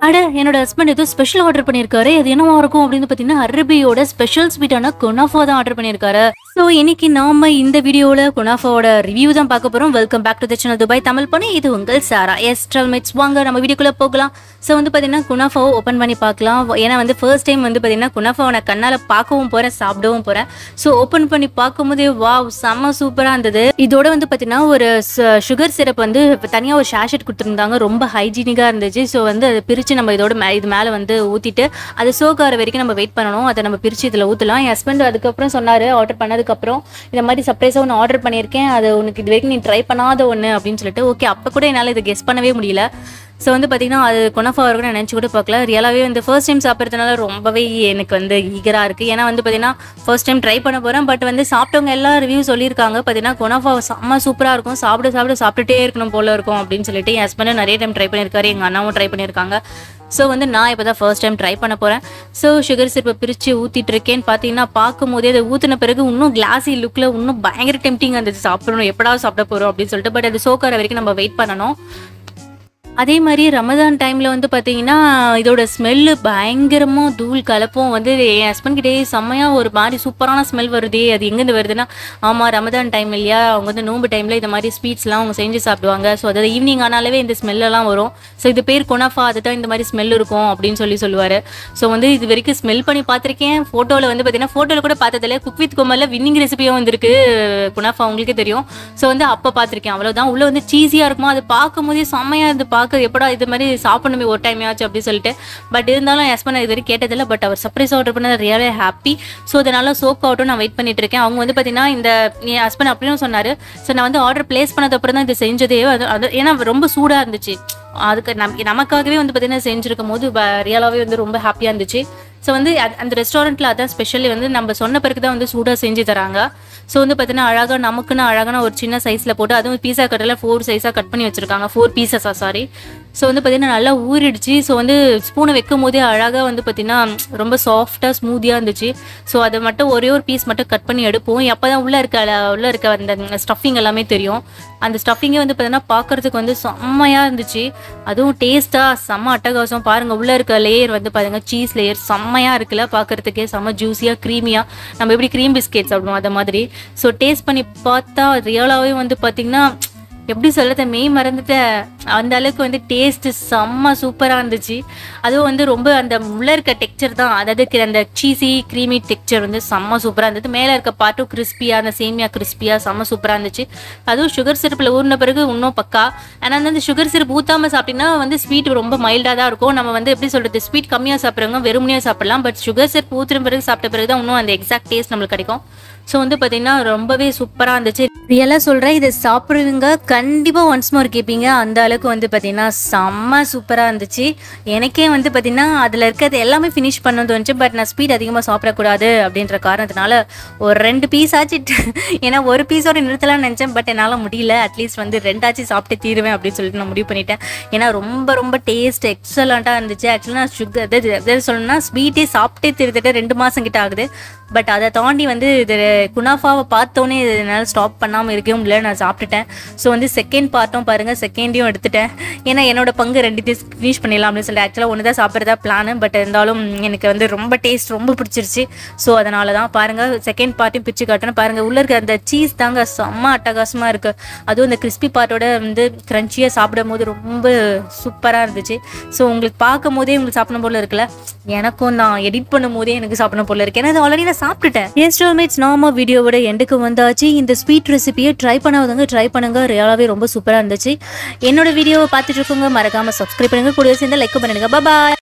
அட என்னோட ஹஸ்பண்ட் ஏதோ ஸ்பெஷல் ஆர்டர் பண்ணியிருக்காரு அது என்னவா இருக்கும் அப்படின்னு பார்த்தீங்கன்னா அரபியோட ஸ்பெஷல் ஸ்வீட்டான குனாஃபா தான் ஆர்டர் பண்ணியிருக்காரு ஸோ இன்னைக்கு நாம இந்த வீடியோவில் குனாஃபாவோட ரிவ்யூ தான் பார்க்க போகிறோம் welcome back to the channel Dubai Tamil பண்ணி இது உங்கள் சாரா எஸ் ட்ரெல்மேட்ஸ் வாங்க நம்ம வீடியோக்குள்ளே போகலாம் ஸோ வந்து பார்த்தீங்கன்னா குனாஃபாவை ஓப்பன் பண்ணி பார்க்கலாம் ஏன்னா வந்து ஃபர்ஸ்ட் டைம் வந்து பார்த்தீங்கன்னா குனாஃபாவை நான் கண்ணால் பார்க்கவும் போகிறேன் சாப்பிடவும் போகிறேன் ஸோ ஓப்பன் பண்ணி பார்க்கும்போதே வாவ் செம்ம சூப்பராக இருந்தது இதோட வந்து பார்த்தீங்கன்னா ஒரு சுகர் சிரப் வந்து தனியாக ஒரு ஷேஷெட் கொடுத்துருந்தாங்க ரொம்ப ஹைஜீனிக்காக இருந்துச்சு ஸோ வந்து அதை பிரித்து நம்ம இதோட மே இது மேலே வந்து ஊற்றிட்டு அது சோக்கார வரைக்கும் நம்ம வெயிட் பண்ணணும் அதை நம்ம பிரித்து இதில் ஊற்றலாம் என் ஹஸ்பண்ட் அதுக்கப்புறம் சொன்னார் ஆர்டர் பண்ணதுக்கப்புறம் இந்த மாதிரி சர்ப்ரைஸாக ஒன்று ஆர்டர் பண்ணியிருக்கேன் அது உனக்கு இது வரைக்கும் நீ ட்ரை பண்ணாத ஒன்று அப்படின்னு சொல்லிட்டு ஓகே அப்போ கூட என்னால் இதை கெஸ் பண்ணவே முடியல ஸோ வந்து பார்த்தீங்கன்னா அது குணஃபா இருக்கும் நான் நினச்சி கூட பார்க்கல ரியலாகவே வந்து ஃபர்ஸ்ட் டைம் சாப்பிட்றதுனால ரொம்பவே எனக்கு வந்து ஈகராக இருக்குது ஏன்னா வந்து பார்த்தீங்கன்னா ஃபர்ஸ்ட் டைம் ட்ரை பண்ண போகிறேன் பட் வந்து சாப்பிட்டவங்க எல்லா ரிவ்யூ சொல்லியிருக்காங்க பார்த்தீங்கன்னா குணஃபா செம்ம சூப்பராக இருக்கும் சாப்பிட சாப்பிட சாப்பிட்டுட்டே இருக்கணும் போல இருக்கும் அப்படின்னு சொல்லிட்டு என் ஹஸ்பண்டும் நிறைய டைம் ட்ரை பண்ணியிருக்காரு எங்கள் அண்ணாவும் ட்ரை பண்ணியிருக்காங்க ஸோ வந்து நான் இப்போ தான் ஃபர்ஸ்ட் டைம் ட்ரை பண்ண போகிறேன் ஸோ சுகர் சிரப்பை பிரித்து ஊற்றிட்டு இருக்கேன்னு பார்த்தீங்கன்னா பார்க்கும் போதே அதை ஊற்றின பிறகு இன்னும் கிளாஸி லுக்கில் இன்னும் பயங்கர டெம்டிங் இருந்துச்சு சாப்பிடணும் எப்படா சாப்பிட போகிறோம் அப்படின்னு சொல்லிட்டு பட் அது சோக்கார வரைக்கும் நம்ம வெயிட் பண்ணணும் அதே மாதிரி ரமதான் டைமில் வந்து பார்த்தீங்கன்னா இதோட ஸ்மெல்லு பயங்கரமாக தூள் கலப்பும் வந்து என் ஹஸ்பண்ட் கிட்டே செம்மையாக ஒரு மாதிரி சூப்பரான ஸ்மெல் வருதே அது எங்கேருந்து வருதுன்னா ஆமாம் ரமதான் டைம் இல்லையா அவங்க வந்து நோம்பு டைமில் இந்த மாதிரி ஸ்வீட்ஸ்லாம் அவங்க செஞ்சு சாப்பிடுவாங்க ஸோ அதாவது ஈவினிங் ஆனாலே இந்த ஸ்மெல்லெல்லாம் வரும் ஸோ இது பேர் குணஃபா அதுதான் இந்த மாதிரி ஸ்மெல் இருக்கும் அப்படின்னு சொல்லி சொல்லுவார் ஸோ வந்து இது வரைக்கும் ஸ்மெல் பண்ணி பார்த்துருக்கேன் ஃபோட்டோவில் வந்து பார்த்தீங்கன்னா ஃபோட்டோவில் கூட பார்த்ததில்ல குக் வித் கோமலில் வின்னிங் ரெசிபியும் வந்திருக்கு குணாஃபா உங்களுக்கே தெரியும் ஸோ வந்து அப்போ பார்த்துருக்கேன் அவ்வளோதான் உள்ளே வந்து சீஸியாக இருக்குமா அது பார்க்கும் போதே செம்மையாக இருந்து பார்க்க எப்படா இது மாதிரி சாப்பிடணுமே ஒரு டைம் ஆச்சு அப்படின்னு சொல்லிட்டு பட் இருந்தாலும் என் ஹஸ்பண்ட் இது வரைக்கும் கேட்டதில்லை பட் அவர் சர்ப்ரைஸ் ஆர்டர் பண்ணது ரியலே ஹாப்பி ஸோ அதனால சோக் அவுட்டும் நான் வெயிட் பண்ணிட்டு இருக்கேன் அவங்க வந்து பார்த்தீங்கன்னா இந்த என் ஹஸ்பண்ட் அப்படின்னு சொன்னார் ஸோ நான் வந்து ஆர்டர் பிளேஸ் பண்ணது அப்புறம் தான் இது செஞ்சதே அது அது ஏன்னா ரொம்ப சூடாக இருந்துச்சு அதுக்கு நம் நமக்காகவே வந்து பார்த்தீங்கன்னா செஞ்சுருக்கும் போது ரியலாகவே வந்து ரொம்ப ஹாப்பியாக இருந்துச்சு ஸோ வந்து அது- அந்த ரெஸ்டாரண்ட்டில் அதான் ஸ்பெஷலி வந்து நம்ம சொன்ன பிறகு தான் வந்து சூடாக செஞ்சு தராங்க ஸோ வந்து பார்த்தீங்கன்னா அழகாக நமக்குன்னு அழகான ஒரு சின்ன சைஸில் போட்டு அதுவும் பீஸா கட்டில் ஃபோர் சைஸாக கட் பண்ணி வச்சுருக்காங்க ஃபோர் பீசஸா சாரி ஸோ வந்து பார்த்தீங்கன்னா நல்லா ஊறிடுச்சு ஸோ வந்து ஸ்பூனை வைக்கும் போதே அழகாக வந்து பார்த்தீங்கன்னா ரொம்ப சாஃப்டாக ஸ்மூத்தியாக இருந்துச்சு ஸோ அதை மட்டும் ஒரே ஒரு பீஸ் மட்டும் கட் பண்ணி எடுப்போம் அப்போ தான் உள்ளே இருக்க உள்ளே இருக்க அந்த ஸ்டஃபிங் எல்லாமே தெரியும் அந்த ஸ்டஃபிங்கே வந்து பார்த்தீங்கன்னா பார்க்கறதுக்கு வந்து செம்மையாக இருந்துச்சு அதுவும் டேஸ்ட்டாக செம்ம அட்டகாசம் பாருங்கள் உள்ளே இருக்க லேயர் வந்து பாருங்க சீஸ் லேயர் செம்மையாக இருக்குல்ல பார்க்கறதுக்கே செம்ம ஜூஸியாக க்ரீமியாக நம்ம எப்படி க்ரீம் பிஸ்கெட் சாப்பிடுவோம் அந்த மாதிரி ஸோ டேஸ்ட் பண்ணி பார்த்தா ரியலாகவே வந்து பார்த்திங்கன்னா எப்படி சொல்லத்த மெய் மறந்துட்டேன் அந்த அளவுக்கு வந்து டேஸ்ட் செம்ம சூப்பராக இருந்துச்சு அதுவும் வந்து ரொம்ப அந்த உள்ள இருக்க டெக்ஸ்சர் தான் அதாவது கி- அந்த சீஸி க்ரீமி டெக்ஸ்சர் வந்து செம்ம சூப்பராக இருந்தது மேலே இருக்க பாட்டும் கிறிஸ்பியாக அந்த சேமியா கிறிஸ்பியாக செம்ம சூப்பராக இருந்துச்சு அதுவும் சுகர் சிரப்பில் ஊறின பிறகு இன்னும் பக்கா ஆனால் வந்து அந்த சுகர் சிரப் ஊற்றாமல் சாப்பிட்டீங்கன்னா வந்து ஸ்வீட் ரொம்ப மைல்டாக தான் இருக்கும் நம்ம வந்து எப்படி சொல்கிறது ஸ்வீட் கம்மியாக சாப்பிட்றவங்க வெறுமனையாக சாப்பிடலாம் பட் சுகர் சிரப் ஊற்றுன பிறகு சாப்பிட்ட பிறகு தான் இன்னும் அந்த எக்ஸாக்ட் டேஸ்ட் நம்மளுக்கு கிடைக்கும் ஸோ வந்து பார்த்தீங்கன்னா ரொம்பவே சூப்பராக இருந்துச்சு ரியலாக சொல்கிறேன் இதை சாப்பிடுவீங்க கண்டிப்பாக ஒன்ஸ் மோர் கேட்பீங்க அந்த அளவுக்கு வந்து பார்த்தீங்கன்னா செம்ம சூப்பராக இருந்துச்சு எனக்கே வந்து பார்த்தீங்கன்னா அதில் இருக்கிறது எல்லாமே ஃபினிஷ் பண்ண தோணுச்சு பட் நான் ஸ்பீட் அதிகமாக சாப்பிடக்கூடாது அப்படின்ற காரணத்தினால ஒரு ரெண்டு பீஸ் ஆச்சு ஏன்னா ஒரு பீஸோட நிறுத்தலாம்னு நினச்சேன் பட் என்னால் முடியல அட்லீஸ்ட் வந்து ரெண்டாச்சும் சாப்பிட்டு தீருவேன் அப்படின்னு சொல்லிட்டு நான் முடிவு பண்ணிட்டேன் ஏன்னா ரொம்ப ரொம்ப டேஸ்ட் எக்ஸலண்ட்டாக இருந்துச்சு ஆக்சுவலாக நான் சுகர் அதாவது அதாவது சொல்லணும்னா ஸ்வீட்டே சாப்பிட்டே திருத்திட்டு ரெண்டு மாதம் கிட்ட ஆகுது பட் அதை தாண்டி வந்து இது குனாஃபாவை பார்த்தோன்னே இது என்னால் ஸ்டாப் பண்ணாமல் இருக்கவும் முடியல நான் சாப்பிட்டுட்டேன் ஸோ வந்து செகண்ட் பார்ட்டும் பாருங்கள் செகண்டையும் எடுத்துட்டேன் ஏன்னா என்னோட பங்கு ரெண்டுத்தையும் ஃபினிஷ் பண்ணிடலாம் அப்படின்னு சொல்லிட்டு ஆக்சுவலாக ஒன்று தான் சாப்பிட்றதா பிளான் பட் இருந்தாலும் எனக்கு வந்து ரொம்ப டேஸ்ட் ரொம்ப பிடிச்சிருச்சு ஸோ அதனால தான் பாருங்கள் செகண்ட் பார்ட்டையும் பிரித்து காட்டுறேன் பாருங்கள் உள்ளே இருக்க அந்த சீஸ் தாங்க செம்ம அட்டகாசமாக இருக்குது அதுவும் இந்த கிறிஸ்பி பார்ட்டோட வந்து க்ரன்ச்சியாக சாப்பிடும் போது ரொம்ப சூப்பராக இருந்துச்சு ஸோ உங்களுக்கு பார்க்கும் போதே உங்களுக்கு சாப்பிடணும் போல இருக்குல்ல எனக்கும் நான் எடிட் பண்ணும் போதே எனக்கு சாப்பிடணும் போல இருக்கு ஏன்னா ஆல்ரெடி நான் சாப்பிட்டுட்டேன் எஸ் மேட்ஸ் நாம வீடியோவோட எண்டுக்கு வந்தாச்சு இந்த ஸ்வீட் ரெசிபியை ட்ரை பண்ணாதவங்க ட்ரை பண்ணுங்க ரியலாகவே ரொம்ப சூப்பராக இருந்துச்சு என்னோட வீடியோவை பார்த்துட்டு இருக்கவங்க மறக்காம சப்ஸ்கிரைப் பண்ணுங்க கூட சேர்ந்து லைக் பண்ணிடுங்க பாய்